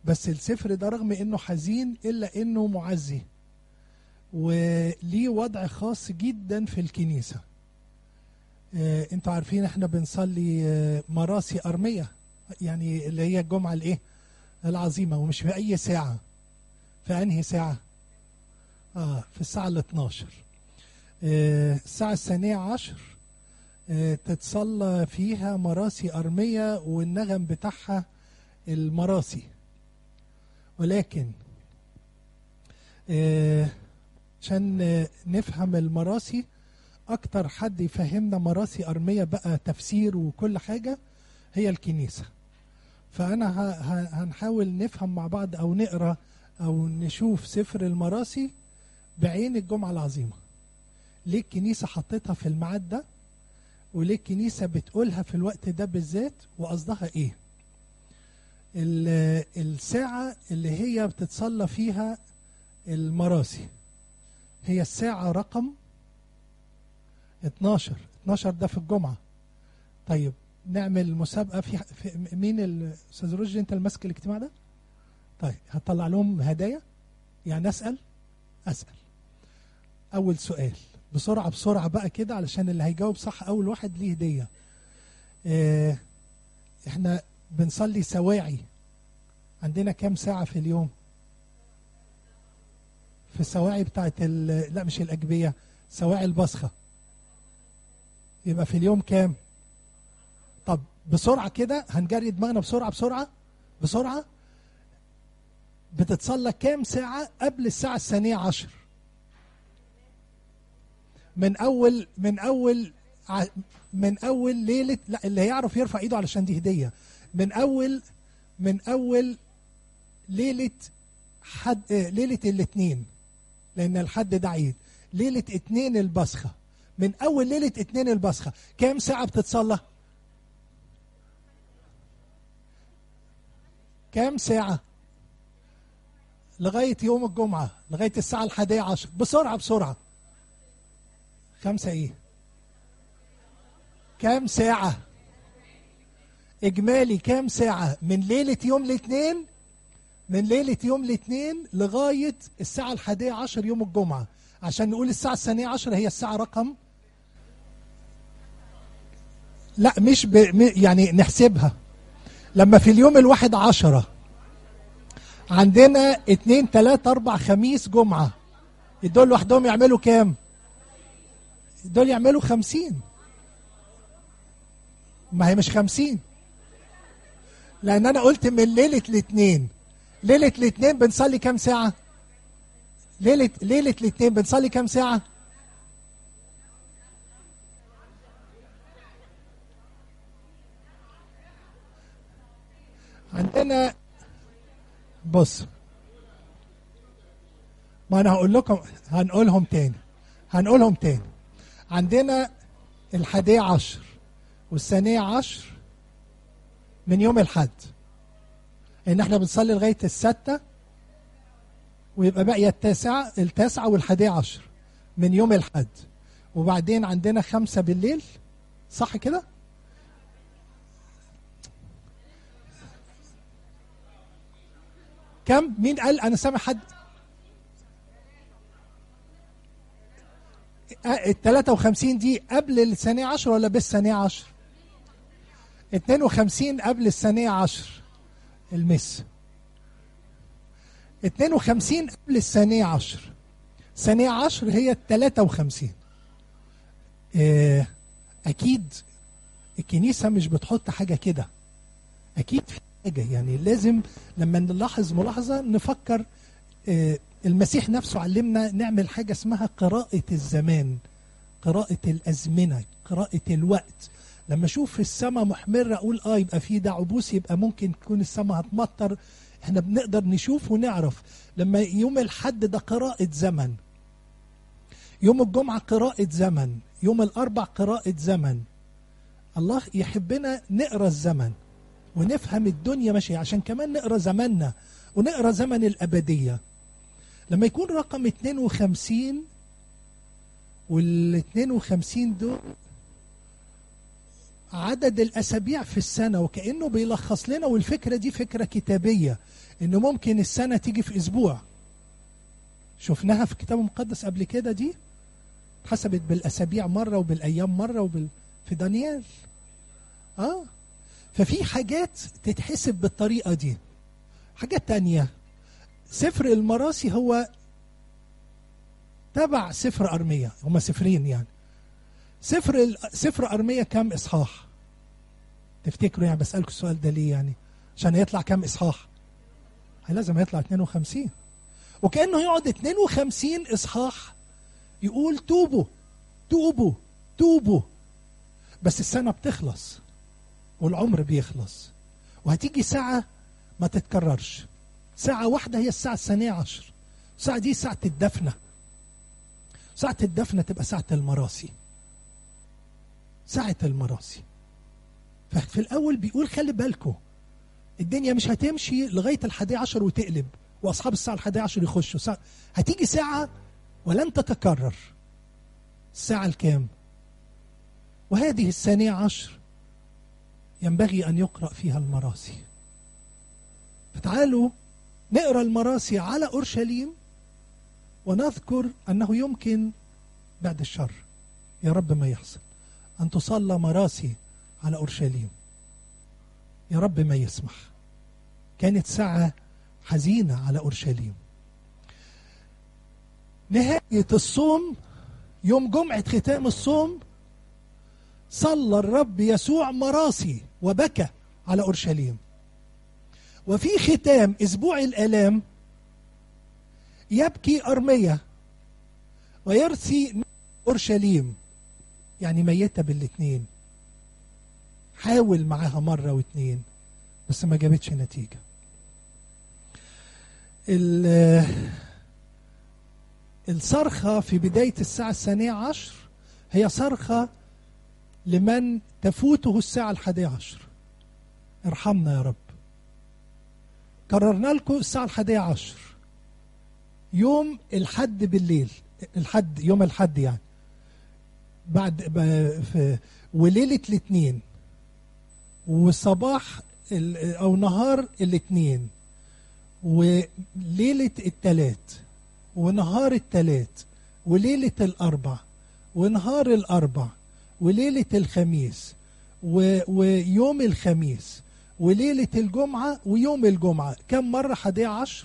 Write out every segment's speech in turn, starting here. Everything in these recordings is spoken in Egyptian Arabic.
بس السفر ده رغم انه حزين الا انه معزي وليه وضع خاص جدا في الكنيسة آه، انتوا عارفين احنا بنصلي آه، مراسي أرمية يعني اللي هي الجمعة الايه العظيمة ومش في أي ساعة في أنهي ساعة اه في الساعة ال 12 آه، الساعة الثانية عشر آه، تتصلى فيها مراسي أرمية والنغم بتاعها المراسي ولكن آه، عشان آه، نفهم المراسي أكتر حد يفهمنا مراسي أرمية بقى تفسير وكل حاجة هي الكنيسة فأنا ه- ه- هنحاول نفهم مع بعض أو نقرأ أو نشوف سفر المراسي بعين الجمعة العظيمة ليه الكنيسة حطيتها في الميعاد ده وليه الكنيسة بتقولها في الوقت ده بالذات وقصدها ايه ال- الساعة اللي هي بتتصلى فيها المراسي هي الساعة رقم 12 12 ده في الجمعة طيب نعمل مسابقة في, في مين الأستاذ رشدي أنت اللي ماسك الاجتماع ده؟ طيب هطلع لهم هدايا يعني أسأل أسأل أول سؤال بسرعة بسرعة بقى كده علشان اللي هيجاوب صح أول واحد ليه هدية آه إحنا بنصلي سواعي عندنا كام ساعة في اليوم؟ في السواعي بتاعت ال- لا مش الأجبية سواعي البصخة يبقى في اليوم كام؟ طب بسرعة كده هنجري دماغنا بسرعة بسرعة بسرعة بتتصلى كام ساعة قبل الساعة الثانية عشر من أول من أول ع- من أول ليلة لا اللي هيعرف يرفع إيده علشان دي هدية من أول من أول ليلة حد آه، ليلة الاثنين لأن الحد ده عيد ليلة اتنين البصخة من أول ليلة اتنين البصخة كام ساعة بتتصلى؟ كام ساعة؟ لغاية يوم الجمعة لغاية الساعة الحادية عشر بسرعة بسرعة خمسة ايه كام ساعة اجمالي كام ساعة من ليلة يوم الاثنين من ليلة يوم الاثنين لغاية الساعة الحادية عشر يوم الجمعة عشان نقول الساعة الثانية عشر هي الساعة رقم لا مش ب... م- يعني نحسبها لما في اليوم الواحد عشرة عندنا اتنين تلاتة أربع خميس جمعة دول لوحدهم يعملوا كام؟ دول يعملوا خمسين ما هي مش خمسين لأن أنا قلت من ليلة الاثنين ليلة الاثنين بنصلي كام ساعة؟ ليلة ليلة الاثنين بنصلي كام ساعة؟ عندنا بص ما انا هقول لكم هنقولهم تاني هنقولهم تاني عندنا الحادية عشر والثانية عشر من يوم الحد ان احنا بنصلي لغاية الستة ويبقى باقية التاسعة التاسعة والحادية عشر من يوم الحد وبعدين عندنا خمسة بالليل صح كده؟ كم مين قال انا سامع حد ال 53 دي قبل الثانية عشر ولا بالثانية عشر 52 قبل الثانية عشر المس 52 قبل الثانية عشر ثانية عشر هي ال 53 آه، أكيد الكنيسة مش بتحط حاجة كده أكيد في حاجة يعني لازم لما نلاحظ ملاحظة نفكر آه، المسيح نفسه علمنا نعمل حاجة اسمها قراءة الزمان قراءة الأزمنة قراءة الوقت لما أشوف السماء محمرة أقول آه يبقى في ده عبوس يبقى ممكن تكون السماء هتمطر احنا بنقدر نشوف ونعرف لما يوم الحد ده قراءة زمن يوم الجمعة قراءة زمن يوم الأربع قراءة زمن الله يحبنا نقرا الزمن ونفهم الدنيا ماشية عشان كمان نقرا زماننا ونقرا زمن الأبدية لما يكون رقم 52 وال 52 دول عدد الأسابيع في السنة وكأنه بيلخص لنا والفكرة دي فكرة كتابية إنه ممكن السنة تيجي في أسبوع شفناها في الكتاب المقدس قبل كده دي حسبت بالأسابيع مرة وبالأيام مرة وبال في دانيال اه ففي حاجات تتحسب بالطريقة دي حاجة تانية سفر المراسي هو تبع سفر أرمية هما سفرين يعني سفر ال- سفر أرمية كم إصحاح تفتكروا يعني بسألكم السؤال ده ليه يعني عشان يطلع كم إصحاح هي لازم يطلع 52 وكأنه يقعد 52 إصحاح يقول توبوا توبوا توبوا بس السنة بتخلص والعمر بيخلص وهتيجي ساعة ما تتكررش ساعة واحدة هي الساعة الثانية عشر الساعة دي ساعة الدفنة ساعة الدفنة تبقى ساعة المراسي ساعة المراسي ففي الأول بيقول خلي بالكم الدنيا مش هتمشي لغاية الحادي عشر وتقلب وأصحاب الساعة الحادي عشر يخشوا ساعة هتيجي ساعة ولن تتكرر الساعة الكام وهذه الثانية عشر ينبغي أن يقرأ فيها المراسي فتعالوا نقرأ المراسي على أورشليم ونذكر أنه يمكن بعد الشر يا رب ما يحصل أن تصلى مراسي على أورشليم يا رب ما يسمح كانت ساعة حزينة على أورشليم نهاية الصوم يوم جمعة ختام الصوم صلى الرب يسوع مراسي وبكى على أورشليم وفي ختام أسبوع الآلام يبكي أرمية ويرثي أورشليم يعني ميتة بالاتنين حاول معاها مرة واتنين بس ما جابتش نتيجة ال- الصرخة في بداية الساعة الثانية عشر هي صرخة لمن تفوته الساعة الحادية عشر ارحمنا يا رب كررنا لكم الساعة الحادية عشر يوم الحد بالليل الحد يوم الحد يعني بعد ب- في وليلة الاثنين وصباح ال- او نهار الاثنين وليلة التلات ونهار التلات وليلة الأربع ونهار الأربع وليلة الخميس و... ويوم الخميس وليلة الجمعة ويوم الجمعة كم مرة حادية عشر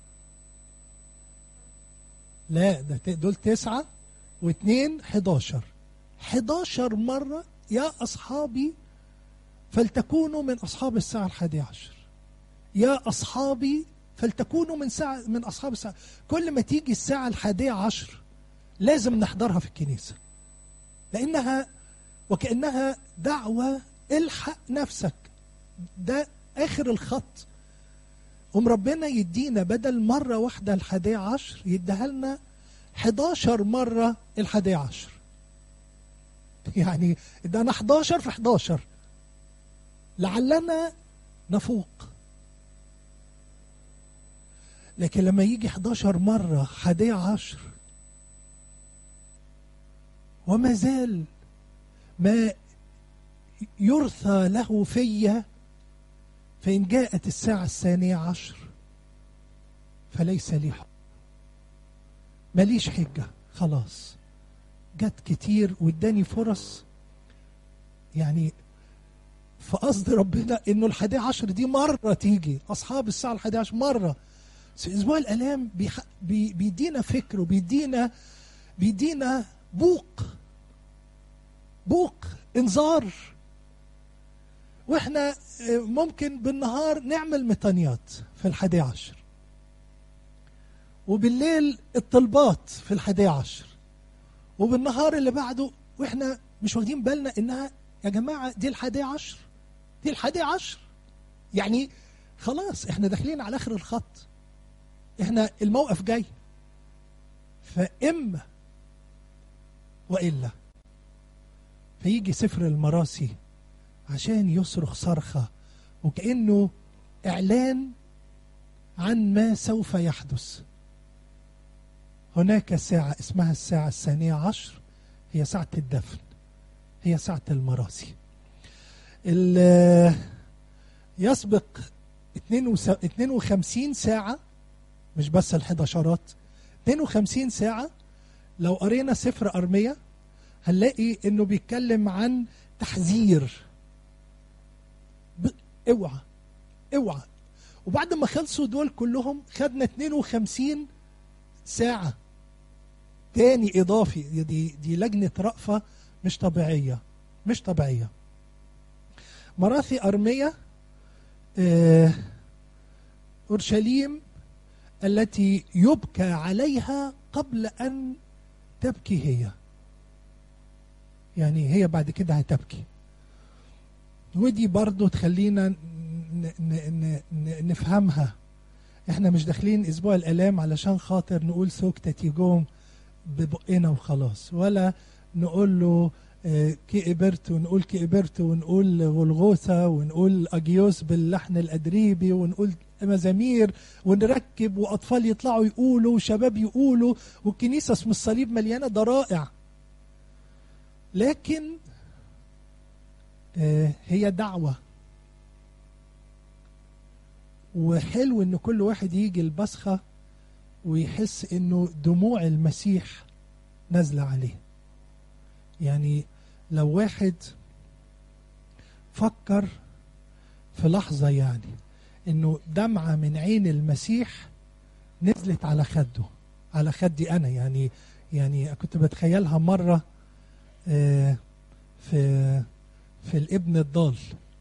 لا ده ت- دول تسعة واثنين حداشر حداشر مرة يا أصحابي فلتكونوا من أصحاب الساعة الحادية عشر يا أصحابي فلتكونوا من ساعة من أصحاب الساعة كل ما تيجي الساعة الحادية عشر لازم نحضرها في الكنيسة لأنها وكأنها دعوة الحق نفسك ده آخر الخط قوم ربنا يدينا بدل مرة واحدة الحادية عشر يديها لنا 11 مرة الحادية عشر يعني ادانا 11 في 11 لعلنا نفوق لكن لما يجي 11 مرة حادية عشر وما زال ما يرثى له في فإن جاءت الساعة الثانية عشر فليس لي حق ماليش حجة خلاص جت كتير واداني فرص يعني فقصد ربنا انه الحادي عشر دي مرة تيجي اصحاب الساعة الحادي عشر مرة بس اسبوع الالام بيح... بي... بيدينا فكر وبيدينا بيدينا بوق بوق انذار واحنا آه، ممكن بالنهار نعمل ميتانيات في الحادي عشر وبالليل الطلبات في الحادي عشر وبالنهار اللي بعده واحنا مش واخدين بالنا انها يا جماعة دي الحادي عشر دي الحادي عشر يعني خلاص احنا داخلين على اخر الخط احنا الموقف جاي فاما والا فيجي سفر المراسي عشان يصرخ صرخه وكانه اعلان عن ما سوف يحدث هناك ساعة اسمها الساعة الثانية عشر هي ساعة الدفن هي ساعة المراسي ال- يسبق 52 ساعة مش بس الحداشرات 52 ساعة لو قرينا سفر أرمية هنلاقي إنه بيتكلم عن تحذير ب... اوعى اوعى وبعد ما خلصوا دول كلهم خدنا 52 ساعة تاني إضافي دي دي لجنة رأفة مش طبيعية مش طبيعية مراثي أرمية آه، أورشليم التي يبكى عليها قبل أن تبكي هي يعني هي بعد كده هتبكي ودي برضو تخلينا ن- ن- ن- ن- نفهمها احنا مش داخلين اسبوع الالام علشان خاطر نقول سوكتة يجوم ببقنا وخلاص ولا نقول له آه، كي إبرت ونقول كي إبرت ونقول غلغوثة ونقول أجيوس باللحن الأدريبي ونقول مزامير ونركب وأطفال يطلعوا يقولوا وشباب يقولوا والكنيسة اسم الصليب مليانة ده رائع لكن آه، هي دعوة وحلو ان كل واحد يجي البصخة ويحس انه دموع المسيح نازلة عليه يعني لو واحد فكر في لحظة يعني انه دمعة من عين المسيح نزلت على خده على خدي انا يعني يعني كنت بتخيلها مرة آه، في في الابن الضال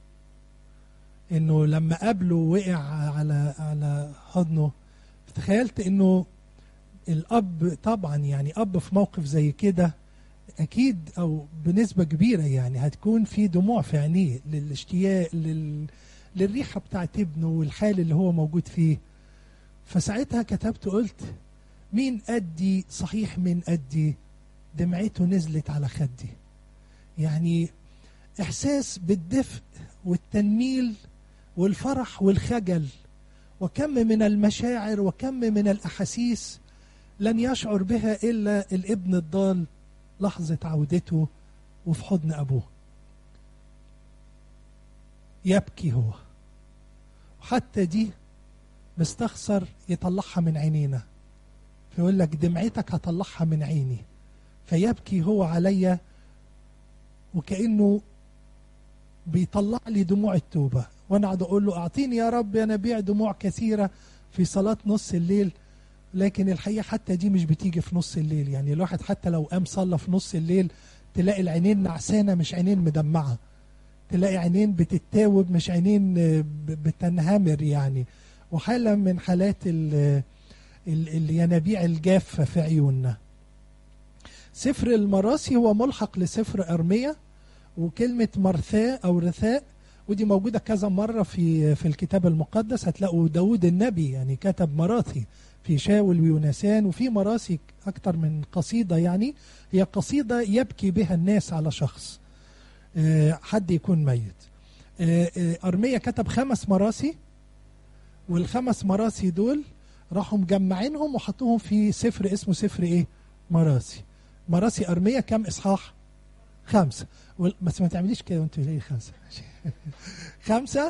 انه لما قابله وقع على على حضنه تخيلت انه الاب طبعا يعني اب في موقف زي كده اكيد او بنسبه كبيره يعني هتكون في دموع في عينيه للاشتياق لل للريحه بتاعت ابنه والحال اللي هو موجود فيه فساعتها كتبت قلت مين قدي صحيح مين قدي دمعته نزلت على خدي يعني احساس بالدفء والتنميل والفرح والخجل وكم من المشاعر وكم من الاحاسيس لن يشعر بها الا الابن الضال لحظه عودته وفي حضن ابوه يبكي هو وحتى دي مستخسر يطلعها من عينينا فيقول لك دمعتك هطلعها من عيني فيبكي هو عليا وكانه بيطلع لي دموع التوبه وانا اقعد اقول له اعطيني يا رب انا بيع دموع كثيره في صلاه نص الليل لكن الحقيقه حتى دي مش بتيجي في نص الليل يعني الواحد حتى لو قام صلى في نص الليل تلاقي العينين نعسانه مش عينين مدمعه تلاقي عينين بتتاوب مش عينين آه، ب- بتنهمر يعني وحاله من حالات ال- ال- الينابيع الجافه في عيوننا سفر المراسي هو ملحق لسفر ارميه وكلمه مرثاء او رثاء ودي موجوده كذا مره في في الكتاب المقدس هتلاقوا داود النبي يعني كتب مراثي في شاول ويونسان وفي مراسي اكتر من قصيده يعني هي قصيده يبكي بها الناس على شخص آه، حد يكون ميت آه، آه، ارميا كتب خمس مراسي والخمس مراسي دول راحوا مجمعينهم وحطوهم في سفر اسمه سفر ايه مراسي مراسي ارميا كم اصحاح خمسه وال- بس ما تعمليش كده وانت ليه خمسه خمسه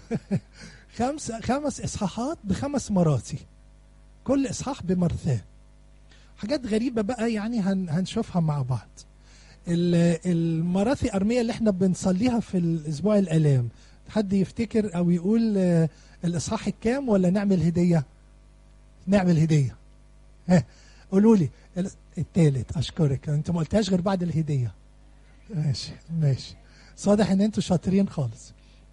خمسه خمس اصحاحات بخمس مراسي كل اصحاح بمرثاه حاجات غريبه بقى يعني هن هنشوفها مع بعض ال- المراثي ارميه اللي احنا بنصليها في الاسبوع الالام حد يفتكر او يقول آه، الاصحاح الكام ولا نعمل هديه نعمل هديه ها قولوا لي ال- التالت اشكرك انت ما قلتهاش غير بعد الهديه ماشي ماشي صادح ان انتوا شاطرين خالص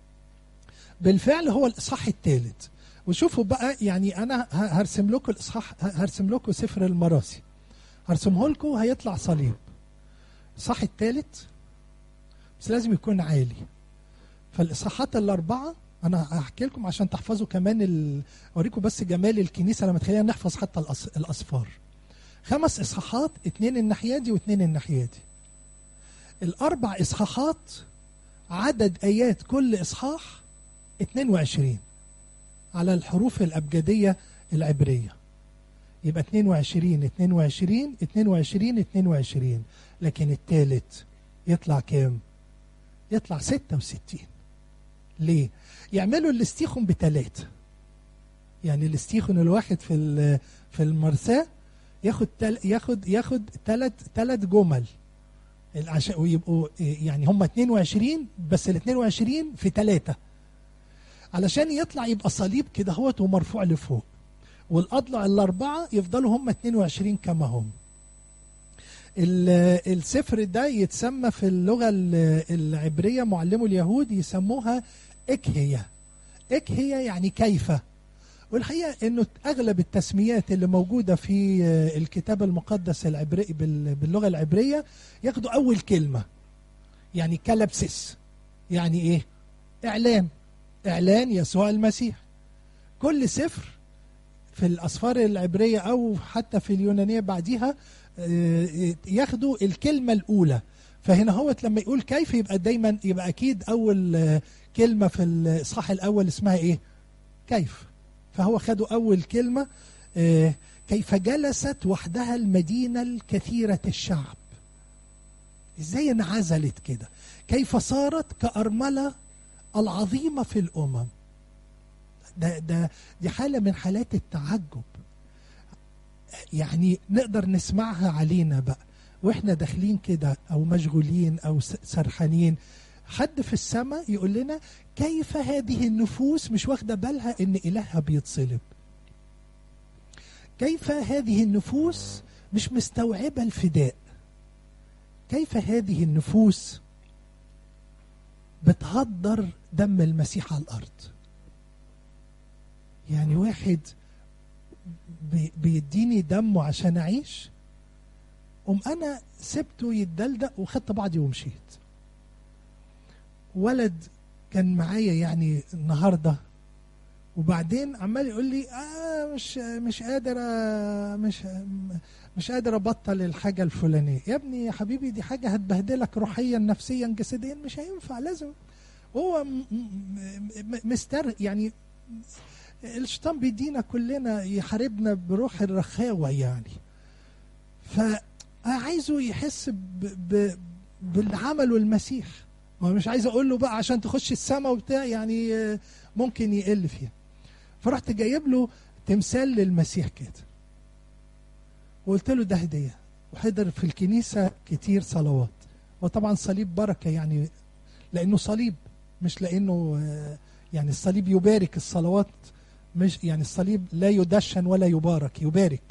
بالفعل هو الاصحاح الثالث وشوفوا بقى يعني انا ه- هرسم لكم الاصحاح ه- هرسم لكم سفر المراسي هرسمه لكم هيطلع صليب الصح الثالث بس لازم يكون عالي فالاصحاحات الاربعه انا هحكي لكم عشان تحفظوا كمان ال... اوريكم بس جمال الكنيسه لما تخلينا نحفظ حتى الأص... الاصفار خمس اصحاحات اتنين الناحيه دي واتنين الناحيه دي الاربع اصحاحات عدد ايات كل اصحاح 22 على الحروف الابجديه العبريه يبقى 22 22 22 22 لكن الثالث يطلع كام يطلع 66 ليه يعملوا الاستيخون بتلاتة يعني الاستيخون الواحد في ال- في المرساه ياخد تل ياخد ياخد ثلاث ثلاث جمل عشان ويبقوا يعني هم 22 بس ال 22 في ثلاثة علشان يطلع يبقى صليب كده هوت ومرفوع لفوق والاضلع الاربعه يفضلوا هم 22 كما هم ال- السفر ده يتسمى في اللغه ال- العبريه معلمو اليهود يسموها اكهيه اكهيه يعني كيف والحقيقه انه اغلب التسميات اللي موجوده في آه، الكتاب المقدس العبري بال- باللغه العبريه ياخدوا اول كلمه يعني كلبسس يعني ايه اعلان اعلان يسوع المسيح كل سفر في الاسفار العبريه او حتى في اليونانيه بعديها آه، ياخدوا الكلمه الاولى فهنا هو لما يقول كيف يبقى دايما يبقى اكيد اول آه، كلمه في الاصحاح الاول اسمها ايه كيف فهو خدوا اول كلمه آه، كيف جلست وحدها المدينه الكثيره الشعب ازاي انعزلت كده كيف صارت كأرملة العظيمة في الأمم ده ده دي حالة من حالات التعجب يعني نقدر نسمعها علينا بقى واحنا داخلين كده او مشغولين او س- سرحانين حد في السماء يقول لنا كيف هذه النفوس مش واخده بالها ان الهها بيتصلب كيف هذه النفوس مش مستوعبه الفداء كيف هذه النفوس بتهدر دم المسيح على الارض يعني واحد بي- بيديني دمه عشان اعيش قوم انا سبته يتدلدق وخدت بعضي ومشيت ولد كان معايا يعني النهارده وبعدين عمال يقول لي آه مش مش قادر آه، مش مش قادر ابطل الحاجه الفلانيه يا ابني يا حبيبي دي حاجه هتبهدلك روحيا نفسيا جسديا مش هينفع لازم هو م- م- م- مستر يعني الشيطان بيدينا كلنا يحاربنا بروح الرخاوه يعني فعايزه يحس ب... ب... باللي عمله المسيح ما مش عايز اقول له بقى عشان تخش السماء وبتاع يعني آه، ممكن يقل فيها فرحت جايب له تمثال للمسيح كده وقلت له ده هديه وحضر في الكنيسه كتير صلوات وطبعا صليب بركه يعني لانه صليب مش لانه آه، يعني الصليب يبارك الصلوات مش يعني الصليب لا يدشن ولا يبارك يبارك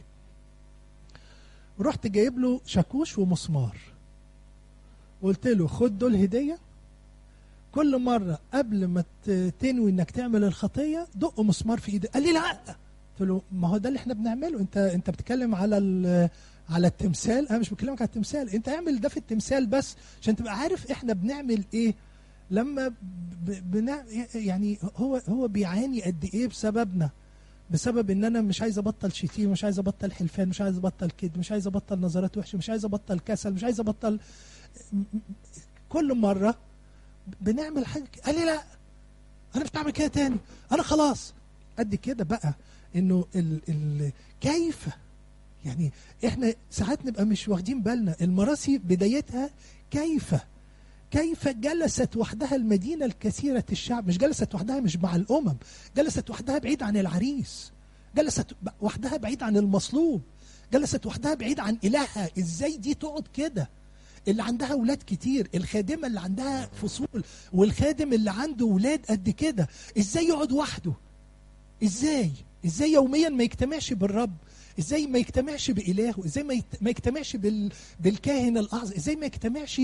ورحت جايب له شاكوش ومسمار قلت له خد دول هديه كل مره قبل ما ت- تنوي انك تعمل الخطيه دق مسمار في ايدك قال لي لا قلت له ما هو ده اللي احنا بنعمله انت انت بتتكلم على ال- على التمثال انا مش بكلمك على التمثال انت اعمل ده في التمثال بس عشان تبقى عارف احنا بنعمل ايه لما ب- بنع... يعني هو هو بيعاني قد ايه بسببنا بسبب ان انا مش عايز ابطل شتيمه مش عايز ابطل حلفان مش عايز ابطل كذب مش عايز ابطل نظرات وحشه مش عايز ابطل كسل مش عايز ابطل كل مره بنعمل حاجه ك- قال لي لا انا مش بعمل كده تاني انا خلاص قد كده بقى انه ال ال كيف يعني احنا ساعات نبقى مش واخدين بالنا المراسي بدايتها كيف كيف جلست وحدها المدينة الكثيرة الشعب مش جلست وحدها مش مع الأمم جلست وحدها بعيد عن العريس جلست ب- وحدها بعيد عن المصلوب جلست وحدها بعيد عن إلهها إزاي دي تقعد كده اللي عندها ولاد كتير الخادمة اللي عندها فصول والخادم اللي عنده ولاد قد كده إزاي يقعد وحده إزاي إزاي يوميا ما يجتمعش بالرب إزاي ما يجتمعش بإلهه إزاي ما يت- ما يجتمعش بال... بالكاهن الأعظم إزاي ما يجتمعش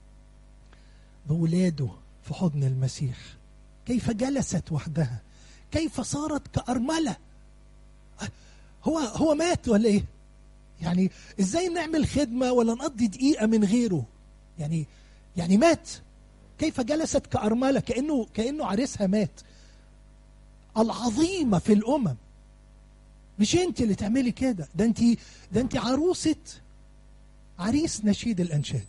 بولاده في حضن المسيح كيف جلست وحدها كيف صارت كأرملة هو هو مات ولا ايه يعني ازاي نعمل خدمة ولا نقضي دقيقة من غيره يعني يعني مات كيف جلست كأرملة كأنه كأنه عريسها مات العظيمة في الأمم مش انت اللي تعملي كده ده انت ده انت عروسة عريس نشيد الأنشاد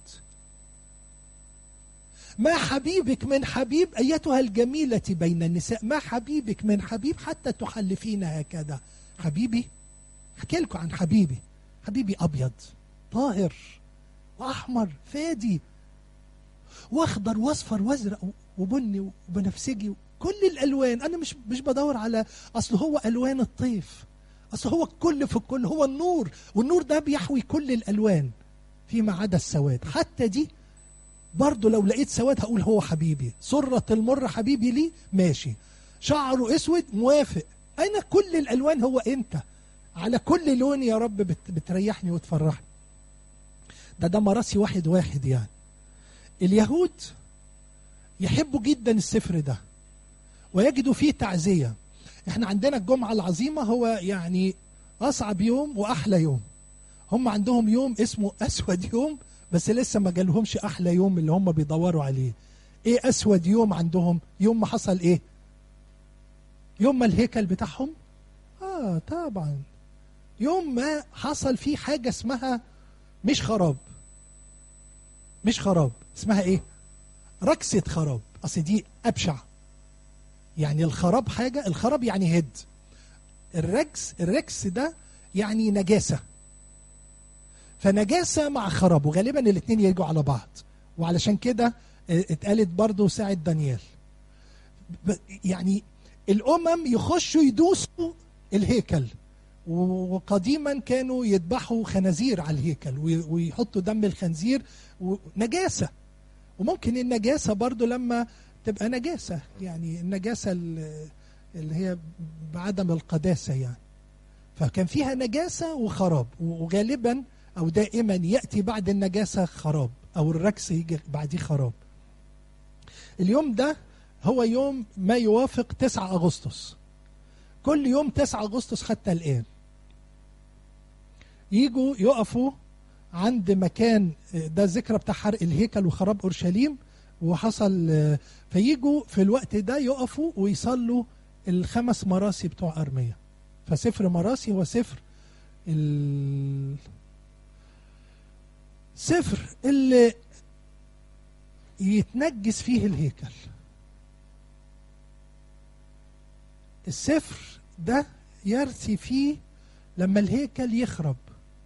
ما حبيبك من حبيب أيتها الجميلة بين النساء ما حبيبك من حبيب حتى تحلفين هكذا حبيبي احكي لكم عن حبيبي حبيبي أبيض طاهر وأحمر فادي واخضر واصفر وازرق وبني وبنفسجي كل الالوان انا مش مش بدور على اصل هو الوان الطيف اصل هو الكل في الكل هو النور والنور ده بيحوي كل الالوان فيما عدا السواد حتى دي برضه لو لقيت سواد هقول هو حبيبي سرة المر حبيبي لي ماشي شعره اسود موافق انا كل الالوان هو انت على كل لون يا رب بت بتريحني وتفرحني ده ده مراسي واحد واحد يعني اليهود يحبوا جدا السفر ده ويجدوا فيه تعزية احنا عندنا الجمعة العظيمة هو يعني أصعب يوم وأحلى يوم هم عندهم يوم اسمه أسود يوم بس لسه ما جالهمش أحلى يوم اللي هم بيدوروا عليه إيه أسود يوم عندهم يوم ما حصل إيه يوم ما الهيكل بتاعهم آه طبعا يوم ما حصل فيه حاجة اسمها مش خراب مش خراب اسمها ايه ركسة خراب اصل دي ابشع يعني الخراب حاجة الخراب يعني هد الركس الركس ده يعني نجاسة فنجاسة مع خراب وغالبا الاثنين يجوا على بعض وعلشان كده اتقالت برضه ساعة دانيال يعني الأمم يخشوا يدوسوا الهيكل وقديما كانوا يذبحوا خنازير على الهيكل ويحطوا دم الخنزير نجاسة وممكن النجاسة برضو لما تبقى نجاسة يعني النجاسة اللي هي بعدم القداسة يعني فكان فيها نجاسة وخراب وغالبا أو دائما يأتي بعد النجاسة خراب أو الركس يجي بعديه خراب اليوم ده هو يوم ما يوافق 9 أغسطس كل يوم 9 أغسطس حتى الآن يجوا يقفوا عند مكان ده الذكرى بتاع حرق الهيكل وخراب اورشليم وحصل فيجوا في الوقت ده يقفوا ويصلوا الخمس مراسي بتوع ارميا فسفر مراسي هو سفر ال سفر اللي يتنجس فيه الهيكل السفر ده يرثي فيه لما الهيكل يخرب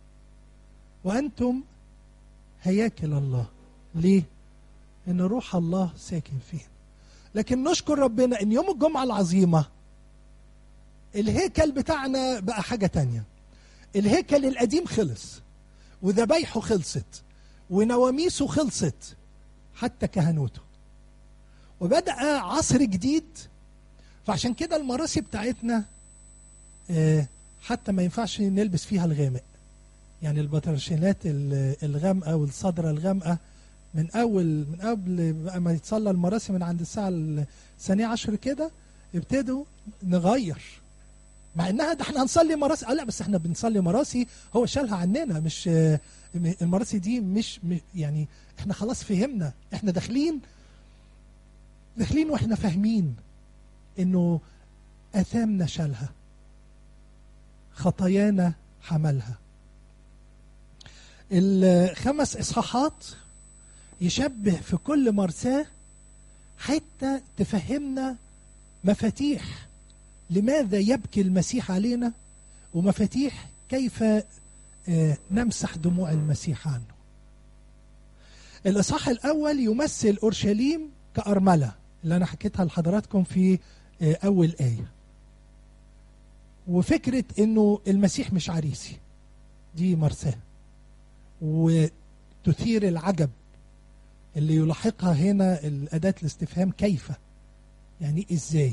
وأنتم هياكل الله ليه؟ إن روح الله ساكن فينا لكن نشكر ربنا إن يوم الجمعة العظيمة الهيكل بتاعنا بقى حاجة تانية الهيكل القديم خلص وذبايحه خلصت ونواميسه خلصت حتى كهنوته وبدأ عصر جديد فعشان كده المراسي بتاعتنا حتى ما ينفعش نلبس فيها الغامق يعني البطرشينات الغامقه والصدرة الغامقه من اول من قبل ما يتصلى المراسي من عند الساعه الثانيه عشر كده ابتدوا نغير مع انها ده احنا هنصلي مراسي اه لا بس احنا بنصلي مراسي هو شالها عننا مش المراسي دي مش يعني احنا خلاص فهمنا احنا داخلين داخلين واحنا فاهمين انه اثامنا شالها خطايانا حملها الخمس اصحاحات يشبه في كل مرساه حتى تفهمنا مفاتيح لماذا يبكي المسيح علينا ومفاتيح كيف نمسح دموع المسيح عنه الإصحاح الأول يمثل أورشليم كأرملة اللي أنا حكيتها لحضراتكم في أول آية وفكرة أنه المسيح مش عريسي دي مرساه وتثير العجب اللي يلاحقها هنا الأداة الاستفهام كيف يعني إزاي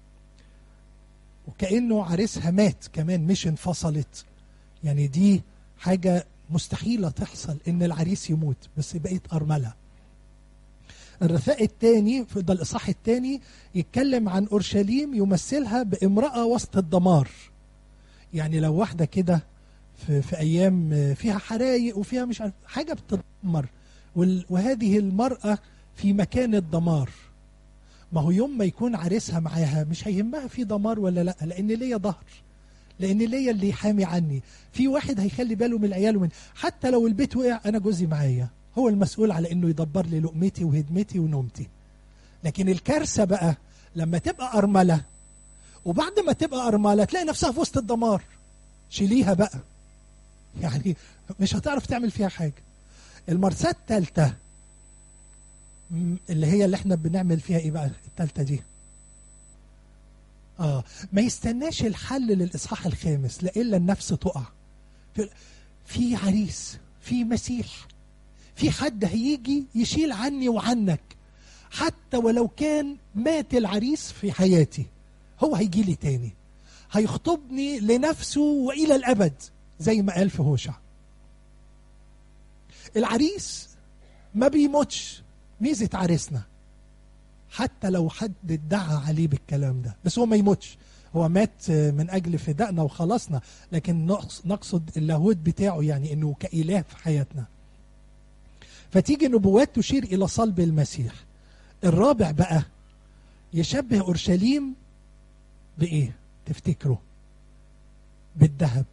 وكأنه عريسها مات كمان مش انفصلت يعني دي حاجة مستحيلة تحصل إن العريس يموت بس بقيت أرملة الرثاء الثاني في ده الإصحاح الثاني يتكلم عن أورشليم يمثلها بامرأة وسط الدمار يعني لو واحدة كده في, في أيام فيها حرايق وفيها مش عارف حاجة بتدمر وهذه المرأة في مكان الدمار ما هو يوم ما يكون عريسها معاها مش هيهمها في دمار ولا لا لان ليا ظهر لان ليا اللي يحامي عني في واحد هيخلي باله من العيال ومن حتى لو البيت وقع انا جوزي معايا هو المسؤول على انه يدبر لي لقمتي وهدمتي ونومتي لكن الكارثه بقى لما تبقى ارمله وبعد ما تبقى ارمله تلاقي نفسها في وسط الدمار شيليها بقى يعني مش هتعرف تعمل فيها حاجه المرساه الثالثه م- اللي هي اللي احنا بنعمل فيها ايه بقى التالتة دي اه ما يستناش الحل للاصحاح الخامس لإلا النفس تقع في, في عريس في مسيح في حد هيجي يشيل عني وعنك حتى ولو كان مات العريس في حياتي هو هيجي لي تاني هيخطبني لنفسه والى الابد زي ما قال في هوشع العريس ما بيموتش ميزه عريسنا حتى لو حد ادعى عليه بالكلام ده بس هو ما يموتش هو مات من اجل فدائنا وخلصنا لكن نقص- نقصد اللاهوت بتاعه يعني انه كاله في حياتنا فتيجي نبوات تشير الى صلب المسيح الرابع بقى يشبه اورشليم بايه تفتكروا بالذهب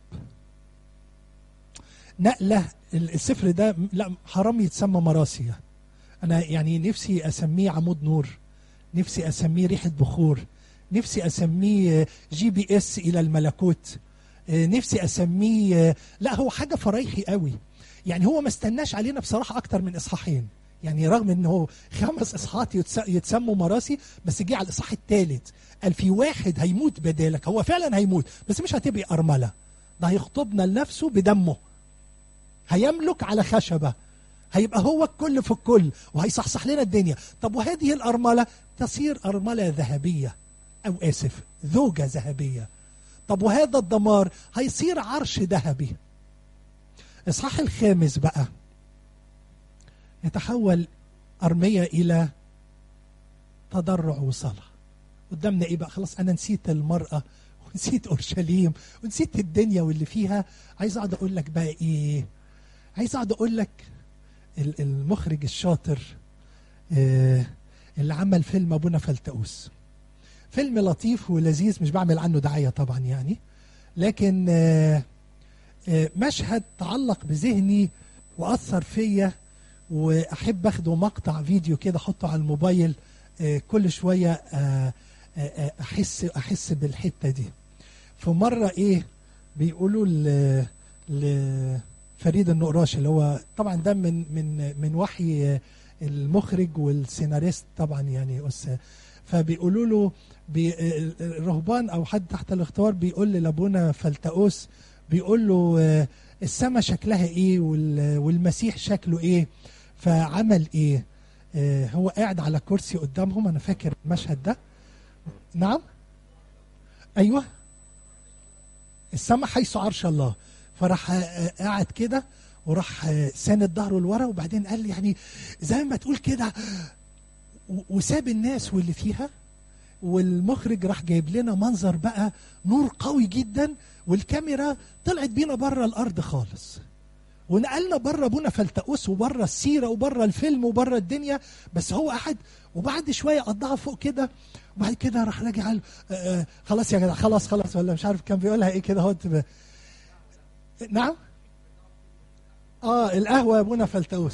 نقله السفر ده لا حرام يتسمى مراسي يعني. انا يعني نفسي اسميه عمود نور نفسي اسميه ريحه بخور نفسي اسميه جي بي اس الى الملكوت آه، نفسي اسميه آه، لا هو حاجه فرايحي قوي يعني هو ما استناش علينا بصراحه اكتر من اصحاحين يعني رغم ان هو خمس اصحاحات يتس- يتسموا مراسي بس جه على الاصحاح الثالث قال في واحد هيموت بدالك هو فعلا هيموت بس مش هتبقي ارمله ده هيخطبنا لنفسه بدمه هيملك على خشبه هيبقى هو الكل في الكل وهيصحصح لنا الدنيا طب وهذه الأرملة تصير أرملة ذهبية أو آسف زوجة ذهبية طب وهذا الدمار هيصير عرش ذهبي إصحاح الخامس بقى يتحول أرمية إلى تضرع وصلاة قدامنا إيه بقى خلاص أنا نسيت المرأة ونسيت أورشليم ونسيت الدنيا واللي فيها عايز أقعد أقول لك بقى إيه عايز أقعد أقول لك ال- المخرج الشاطر آه، اللي عمل فيلم ابونا فلتؤوس فيلم لطيف ولذيذ مش بعمل عنه دعايه طبعا يعني لكن آه، آه، مشهد تعلق بذهني واثر فيا واحب اخده مقطع فيديو كده احطه على الموبايل آه، كل شويه آه، آه، آه، احس احس بالحته دي في مره ايه بيقولوا ل ل فريد النقراش اللي هو طبعا ده من من من وحي المخرج والسيناريست طبعا يعني أس فبيقولوا له بي الرهبان او حد تحت الاختبار بيقول لابونا فلتؤوس بيقول له آه، السما شكلها ايه وال- والمسيح شكله ايه فعمل ايه آه، هو قاعد على كرسي قدامهم انا فاكر المشهد ده نعم ايوه السما حيث عرش الله فراح آه، قاعد كده وراح آه، ساند ظهره لورا وبعدين قال لي يعني زي ما تقول كده و- وساب الناس واللي فيها والمخرج راح جايب لنا منظر بقى نور قوي جدا والكاميرا طلعت بينا بره الارض خالص ونقلنا بره ابونا فلتؤوس وبره السيره وبره الفيلم وبره الدنيا بس هو قعد وبعد شويه قضاها فوق كده وبعد كده راح راجع قال آه، آه، خلاص يا جدع خلاص خلاص ولا مش عارف كان بيقولها ايه كده هو تبقى- نعم اه القهوه يا ابونا فلتؤوس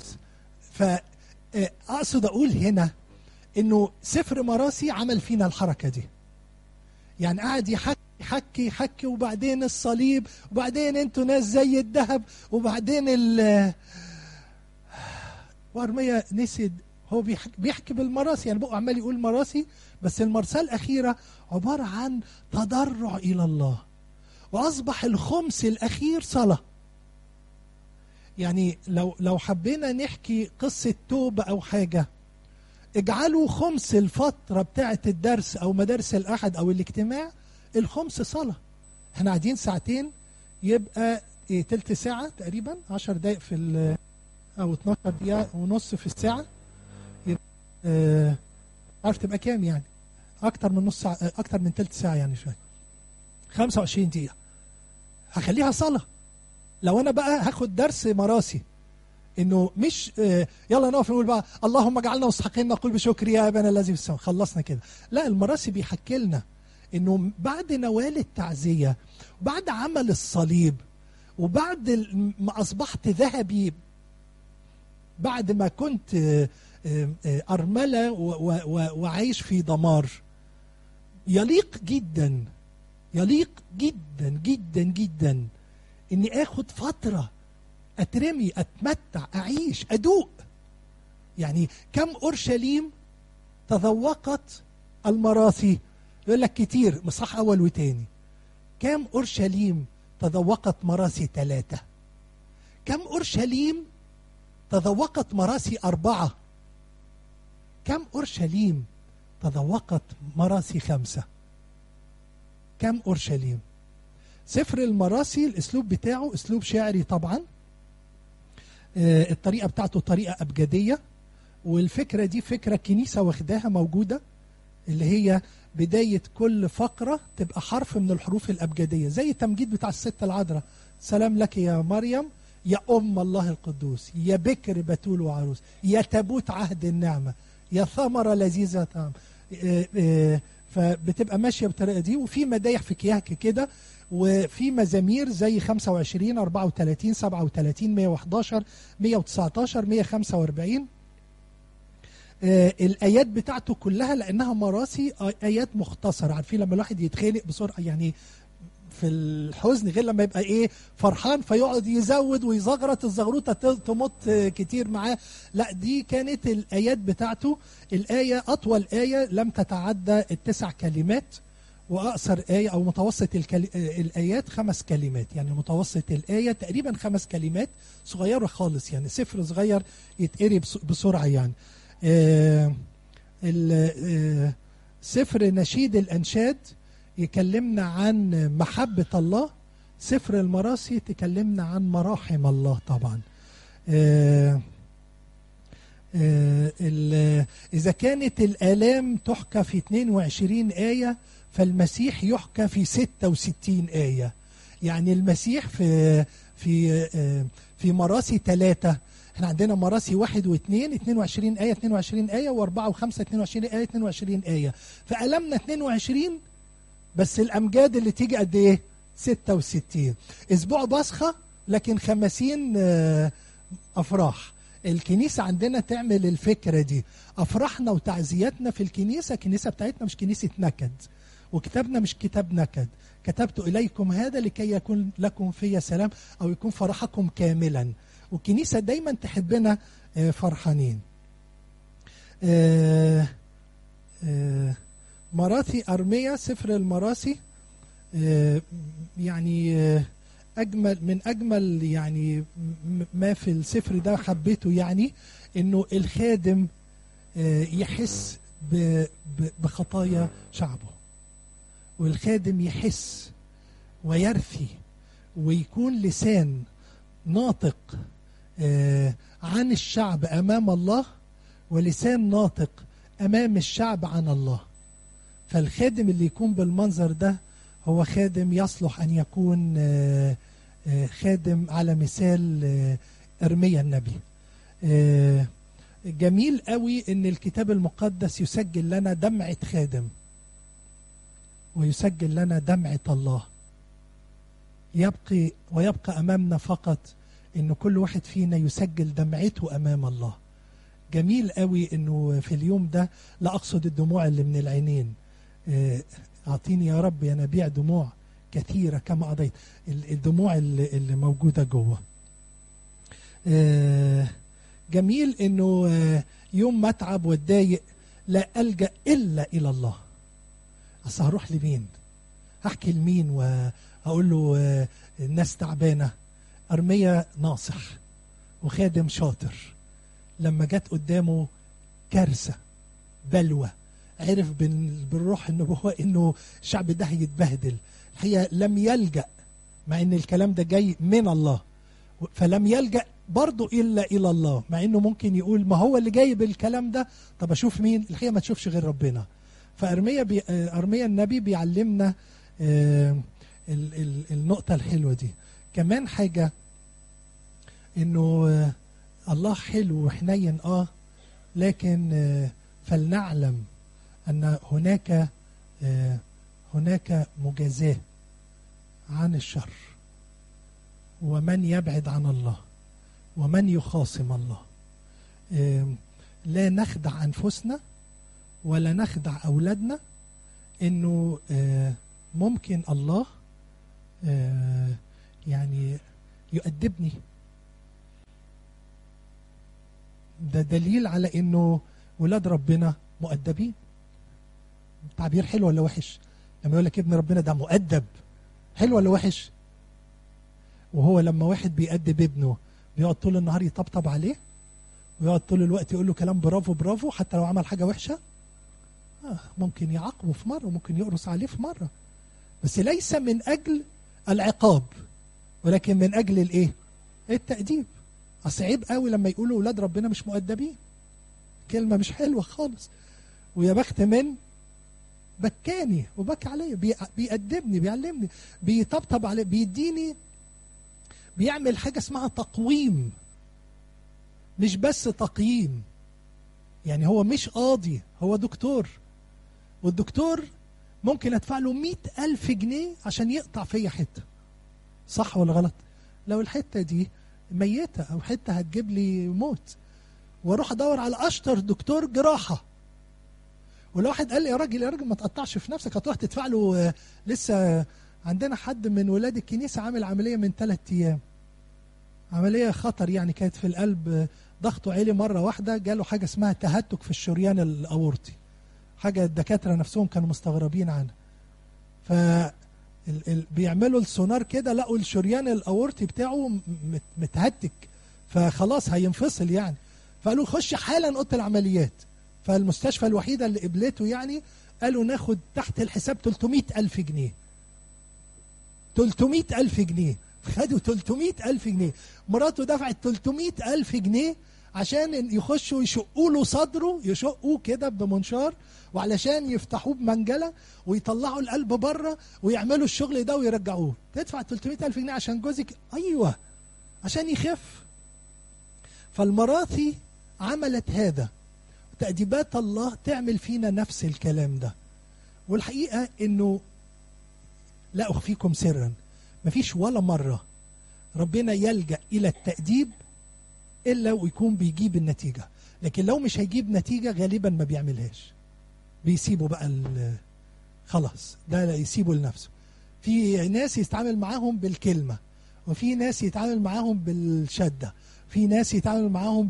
فاقصد اقول هنا انه سفر مراسي عمل فينا الحركه دي يعني قعد يحكي يحكي يحكي وبعدين الصليب وبعدين انتوا ناس زي الذهب وبعدين ال وارميا نسي هو بيحكي, بيحكي بالمراسي يعني بقى عمال يقول مراسي بس المرساه الاخيره عباره عن تضرع الى الله واصبح الخمس الاخير صلاه يعني لو لو حبينا نحكي قصه توبه او حاجه اجعلوا خمس الفترة بتاعة الدرس أو مدارس الأحد أو الاجتماع الخمس صلاة احنا قاعدين ساعتين يبقى ايه تلت ساعة تقريبا عشر دقايق في ال- أو 12 دقيقة ونص في الساعة يبقى اه عارف تبقى كام يعني أكتر من نص ساعة أكتر من تلت ساعة يعني شوية 25 دقيقة هخليها صلاة لو أنا بقى هاخد درس مراسي انه مش آه، يلا نقف نقول بقى اللهم اجعلنا مستحقين نقول بشكر يا ابانا الذي في السماء خلصنا كده لا المراسي بيحكي لنا انه بعد نوال التعزيه وبعد عمل الصليب وبعد ال- ما اصبحت ذهبي بعد ما كنت آه، آه، آه، ارمله و- و- و- وعايش في دمار يليق جدا يليق جدا جدا جدا اني اخد فتره اترمي اتمتع اعيش ادوق يعني كم اورشليم تذوقت المراثي يقول لك كتير مصح اول وتاني كم اورشليم تذوقت مراسي ثلاثه كم اورشليم تذوقت مراسي اربعه كم اورشليم تذوقت مراسي خمسه كم اورشليم سفر المراسي الاسلوب بتاعه اسلوب شعري طبعا آه، الطريقه بتاعته طريقه ابجديه والفكره دي فكره كنيسه واخداها موجوده اللي هي بدايه كل فقره تبقى حرف من الحروف الابجديه زي التمجيد بتاع الست العذراء سلام لك يا مريم يا ام الله القدوس يا بكر بتول وعروس يا تابوت عهد النعمه يا ثمره لذيذه طعم آه، آه، فبتبقى ماشيه بالطريقه دي وفي مدايح في كياك كده وفي مزامير زي 25 34 37 111 119 145 آه الايات بتاعته كلها لانها مراسي آه، ايات مختصره عارفين لما الواحد يتخانق بسرعه يعني في الحزن غير لما يبقى ايه فرحان فيقعد يزود ويزغرط الزغروطه ت- تمط آه، كتير معاه لا دي كانت الايات بتاعته الايه اطول ايه لم تتعدى التسع كلمات واقصر ايه او متوسط الكل... آه، الايات خمس كلمات يعني متوسط الايه تقريبا خمس كلمات صغيره خالص يعني سفر صغير يتقري بس- بسرعه يعني آه، ال- آه، سفر نشيد الانشاد يكلمنا عن محبه الله سفر المراسي تكلمنا عن مراحم الله طبعا آه، آه، ال- إذا كانت الآلام تحكى في 22 آية فالمسيح يحكى في 66 آية يعني المسيح في في آه، في مراسي ثلاثة احنا عندنا مراسي واحد واثنين 22 آية 22 آية وأربعة وخمسة 22 آية 22 آية فألمنا 22 بس الأمجاد اللي تيجي قد إيه؟ 66 أسبوع بصخة لكن 50 آه، أفراح الكنيسة عندنا تعمل الفكرة دي أفراحنا وتعزياتنا في الكنيسة الكنيسة بتاعتنا مش كنيسة نكد وكتابنا مش كتاب نكد كتبت إليكم هذا لكي يكون لكم في سلام أو يكون فرحكم كاملا والكنيسة دايما تحبنا آه، فرحانين آه، آه، مراثي أرمية سفر المراسي آه، يعني آه، اجمل من اجمل يعني م- ما في السفر ده حبيته يعني انه الخادم آه، يحس ب- ب- بخطايا شعبه والخادم يحس ويرثي ويكون لسان ناطق آه، عن الشعب امام الله ولسان ناطق امام الشعب عن الله فالخادم اللي يكون بالمنظر ده هو خادم يصلح ان يكون آه، آه، خادم على مثال آه، ارميا النبي آه، جميل قوي ان الكتاب المقدس يسجل لنا دمعه خادم ويسجل لنا دمعه الله يبقي ويبقى امامنا فقط ان كل واحد فينا يسجل دمعته امام الله جميل قوي انه في اليوم ده لا اقصد الدموع اللي من العينين آه، اعطيني يا رب ينابيع دموع كثيره كما قضيت ال- الدموع اللي, اللي موجوده جوه آه، جميل انه آه، يوم ما اتعب واتضايق لا الجا الا الى الله اصل هروح لمين هحكي لمين وهقول له آه، الناس تعبانه ارميا ناصح وخادم شاطر لما جت قدامه كارثه بلوى عرف بال- بالروح النبوة انه الشعب ده هيتبهدل هي لم يلجأ مع ان الكلام ده جاي من الله فلم يلجأ برضه الا الى الله مع انه ممكن يقول ما هو اللي جايب الكلام ده طب اشوف مين الحقيقه ما تشوفش غير ربنا فارميا بي آه، ارميا النبي بيعلمنا آه، ال- ال- النقطه الحلوه دي كمان حاجه انه آه، الله حلو وحنين اه لكن آه، فلنعلم ان هناك آه، هناك مجازاه عن الشر ومن يبعد عن الله ومن يخاصم الله آم، لا نخدع انفسنا ولا نخدع اولادنا انه آه، ممكن الله آه، يعني يؤدبني ده دليل على انه ولاد ربنا مؤدبين تعبير حلو ولا وحش لما يقول لك ابن ربنا ده مؤدب حلو ولا وحش وهو لما واحد بيأدب ابنه بيقعد طول النهار يطبطب عليه ويقعد طول الوقت يقول له كلام برافو برافو حتى لو عمل حاجه وحشه آه ممكن يعاقبه في مره ممكن يقرص عليه في مره بس ليس من اجل العقاب ولكن من اجل الايه التأديب اصل عيب قوي لما يقولوا اولاد ربنا مش مؤدبين كلمه مش حلوه خالص ويا بخت من بكاني وبكى عليا بي- بيأدبني بيعلمني بيطبطب علي بيديني بيعمل حاجه اسمها تقويم مش بس تقييم يعني هو مش قاضي هو دكتور والدكتور ممكن ادفع له مئة ألف جنيه عشان يقطع فيا حتة صح ولا غلط لو الحتة دي ميتة أو حتة هتجيب لي موت واروح ادور على اشطر دكتور جراحة ولو واحد قال لي يا راجل يا راجل ما تقطعش في نفسك هتروح تدفع له آه، لسه عندنا حد من ولاد الكنيسة عامل عملية من ثلاث أيام عملية خطر يعني كانت في القلب آه، ضغطه عالي مرة واحدة جاله حاجة اسمها تهتك في الشريان الأورطي حاجة الدكاترة نفسهم كانوا مستغربين عنها ف ال- ال- بيعملوا السونار كده لقوا الشريان الأورطي بتاعه م- مت- متهتك فخلاص هينفصل يعني فقالوا خش حالا أوضة العمليات فالمستشفى الوحيدة اللي قبلته يعني قالوا ناخد تحت الحساب 300 ألف جنيه 300 ألف جنيه خدوا 300 ألف جنيه مراته دفعت 300 ألف جنيه عشان يخشوا يشقوا له صدره يشقوه كده بمنشار وعلشان يفتحوه بمنجلة ويطلعوا القلب بره ويعملوا الشغل ده ويرجعوه تدفع 300 ألف جنيه عشان جوزك أيوة عشان يخف فالمراثي عملت هذا تأديبات الله تعمل فينا نفس الكلام ده والحقيقة انه لا اخفيكم سرا مفيش ولا مرة ربنا يلجأ الى التأديب الا ويكون بيجيب النتيجة لكن لو مش هيجيب نتيجة غالبا ما بيعملهاش بيسيبوا بقى ال- خلاص ده لا يسيبه لنفسه في ناس يتعامل معاهم بالكلمة وفي ناس يتعامل معاهم بالشدة في ناس يتعامل معاهم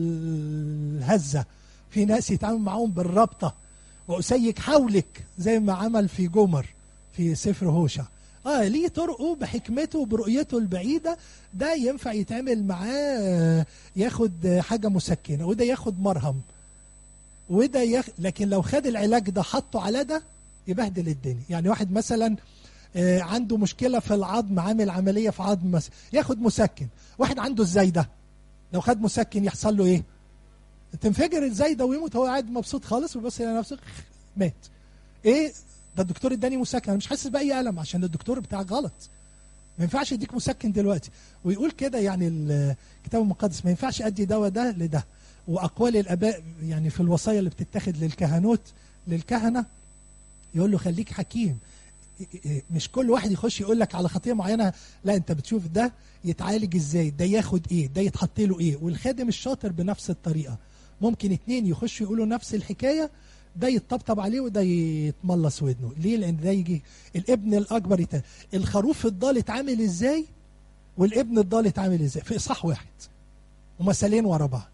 بالهزة في ناس يتعامل معاهم بالربطة وأسيك حولك زي ما عمل في جمر في سفر هوشع اه ليه طرقه بحكمته برؤيته البعيدة ده ينفع يتعامل معاه آه، ياخد آه، حاجة مسكنة وده ياخد مرهم وده يخ... لكن لو خد العلاج ده حطه على ده يبهدل الدنيا يعني واحد مثلا آه، عنده مشكلة في العظم عامل عملية في عظم مثلا ياخد مسكن واحد عنده الزايدة لو خد مسكن يحصل له ايه تنفجر الزايدة ويموت هو قاعد مبسوط خالص ويبص على نفسه مات ايه ده الدكتور اداني مسكن انا مش حاسس باي الم عشان الدكتور بتاعك غلط ما ينفعش يديك مسكن دلوقتي ويقول كده يعني الكتاب المقدس ما ينفعش ادي دواء ده لده واقوال الاباء يعني في الوصايا اللي بتتاخد للكهنوت للكهنه يقول له خليك حكيم مش كل واحد يخش يقول لك على خطيه معينه لا انت بتشوف ده يتعالج ازاي ده ياخد ايه ده يتحط له ايه والخادم الشاطر بنفس الطريقه ممكن اتنين يخشوا يقولوا نفس الحكايه ده يتطبطب عليه وده يتملص ودنه ليه لان ده يجي الابن الاكبر يت... الخروف الضال اتعامل ازاي والابن الضال اتعامل ازاي في اصحاح واحد ومثالين ورا بعض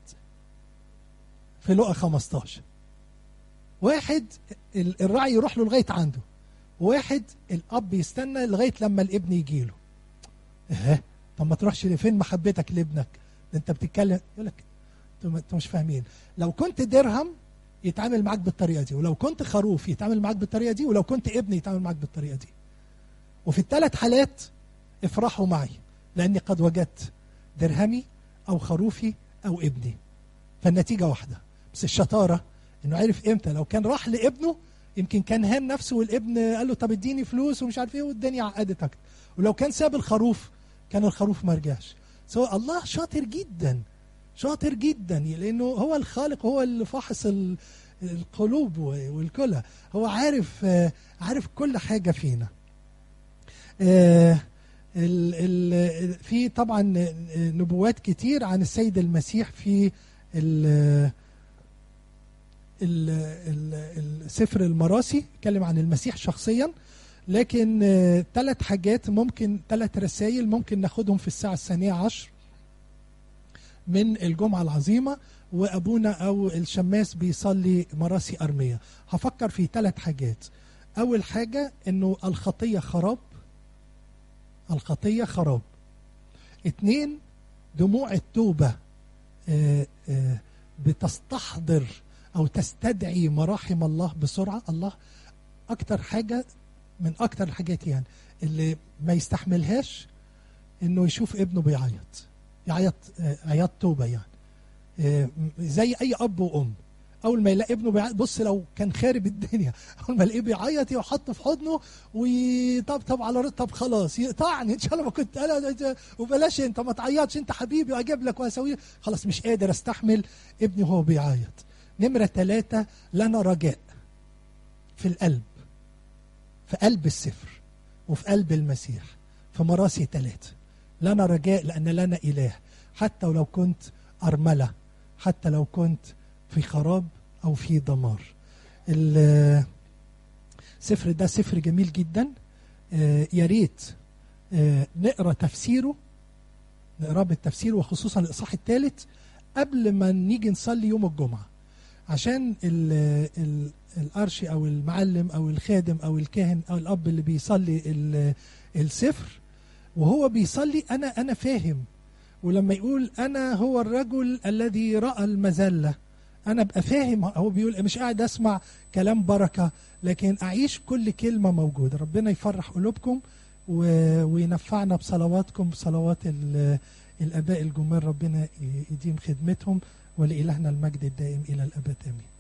في لقا 15 واحد ال- الراعي يروح له لغايه عنده واحد الاب يستنى لغايه لما الابن يجي له اه طب ما تروحش فين محبتك لابنك ده انت بتتكلم يقول لك انتوا انتوا مش فاهمين لو كنت درهم يتعامل معاك بالطريقه دي ولو كنت خروف يتعامل معاك بالطريقه دي ولو كنت ابن يتعامل معاك بالطريقه دي وفي الثلاث حالات افرحوا معي لاني قد وجدت درهمي او خروفي او ابني فالنتيجه واحده بس الشطاره انه عرف امتى لو كان راح لابنه يمكن كان هان نفسه والابن قال له طب اديني فلوس ومش عارف ايه والدنيا عقدت اكتر ولو كان ساب الخروف كان الخروف ما رجعش سواء الله شاطر جدا شاطر جدا لانه هو الخالق هو اللي فاحص ال- القلوب والكلى هو عارف آه، عارف كل حاجه فينا آه، ال ال في طبعا نبوات كتير عن السيد المسيح في ال ال ال السفر المراسي اتكلم عن المسيح شخصيا لكن ثلاث حاجات ممكن ثلاث رسائل ممكن ناخدهم في الساعة الثانية عشر من الجمعة العظيمة وأبونا أو الشماس بيصلي مراسي أرمية هفكر في ثلاث حاجات أول حاجة أنه الخطية خراب الخطية خراب اتنين دموع التوبة آه، آه، بتستحضر أو تستدعي مراحم الله بسرعة الله أكتر حاجة من أكتر الحاجات يعني اللي ما يستحملهاش إنه يشوف ابنه بيعيط يعيط آه، عياط توبة يعني آه، زي أي أب وأم اول ما يلاقي ابنه بيعيط بص لو كان خارب الدنيا اول ما يلاقيه بيعيط يحط في حضنه ويطبطب على رد طب خلاص يقطعني ان شاء الله ما كنت انا وبلاش انت ما تعيطش انت حبيبي واجيب لك وهسوي خلاص مش قادر استحمل ابني وهو بيعيط نمره ثلاثة لنا رجاء في القلب في قلب السفر وفي قلب المسيح في مراسي ثلاثة لنا رجاء لأن لنا إله حتى ولو كنت أرملة حتى لو كنت في خراب أو في دمار السفر ده سفر جميل جدا آه، يا ريت آه، نقرا تفسيره نقراه بالتفسير وخصوصا الاصحاح الثالث قبل ما نيجي نصلي يوم الجمعه عشان ال ال الارشي او المعلم او الخادم او الكاهن او الاب اللي بيصلي ال- السفر وهو بيصلي انا انا فاهم ولما يقول انا هو الرجل الذي راى المذله انا ابقى فاهم هو بيقول مش قاعد اسمع كلام بركه لكن اعيش كل كلمه موجوده ربنا يفرح قلوبكم و- وينفعنا بصلواتكم بصلوات ال- الاباء الجمال ربنا يديم خدمتهم ولالهنا المجد الدائم الى الابد امين